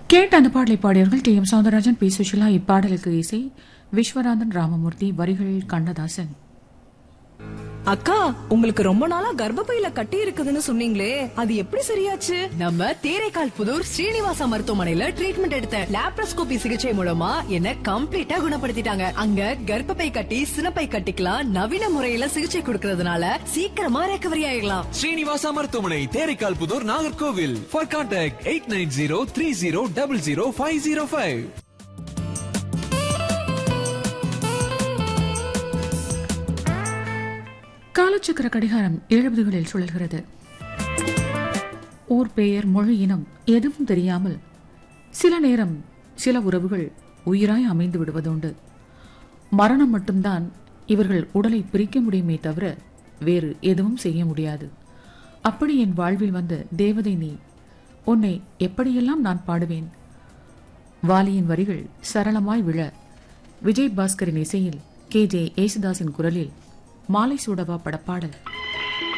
கேட்ட அந்த பாடலை பாடியவர்கள் T M Soundararajan P Susheela இப்பாடலுக்கு இசை விஸ்வநாதன் ராமமூர்த்தி வரிகள் கண்ணதாசன் அக்கா உங்களுக்கு ரொம்ப நாளா கர்ப்பப்பையில கட்டி இருக்குதுன்னு சொன்னீங்களே அது எப்படி சரியாச்சு நம்ம தேரைக்கால் புதூர் ஸ்ரீனிவாசா மருத்துவமனையில ட்ரீட்மெண்ட் எடுத்தேன் லாப்ரோஸ்கோபி சிகிச்சை மூலமா என்ன கம்ப்ளீட்டா குணப்படுத்திட்டாங்க அங்க கர்ப்பப்பை கட்டி சினப்பை கட்டிக்கலாம் நவீன முறையில சிகிச்சை கொடுக்கறதுனால சீக்கிரமா ரெக்கவரி ஆயிடலாம் ஸ்ரீனிவாசா மருத்துவமனை Theraikal Puthur Nagercoil for contact eight nine zero three zero double zero five zero five காலச்சக்கர கடிகாரம் எழுபதுகளில் சுழல்கிறது ஊர் பெயர் மொழி இனம் எதுவும் தெரியாமல் சில நேரம் சில உறவுகள் உயிராய் அமைந்து விடுவதுண்டு மரணம் மட்டும்தான் இவர்கள் உடலை பிரிக்க முடியுமே தவிர வேறு எதுவும் செய்ய முடியாது அப்படி என் வாழ்வில் வந்த தேவதை நீ உன்னை எப்படியெல்லாம் நான் பாடுவேன் வாலியின் வரிகள் சரளமாய் விழ விஜய் பாஸ்கரின் இசையில் கே ஜே ஏசுதாஸின் குரலில் மாலை சூடவா படப்பாடல்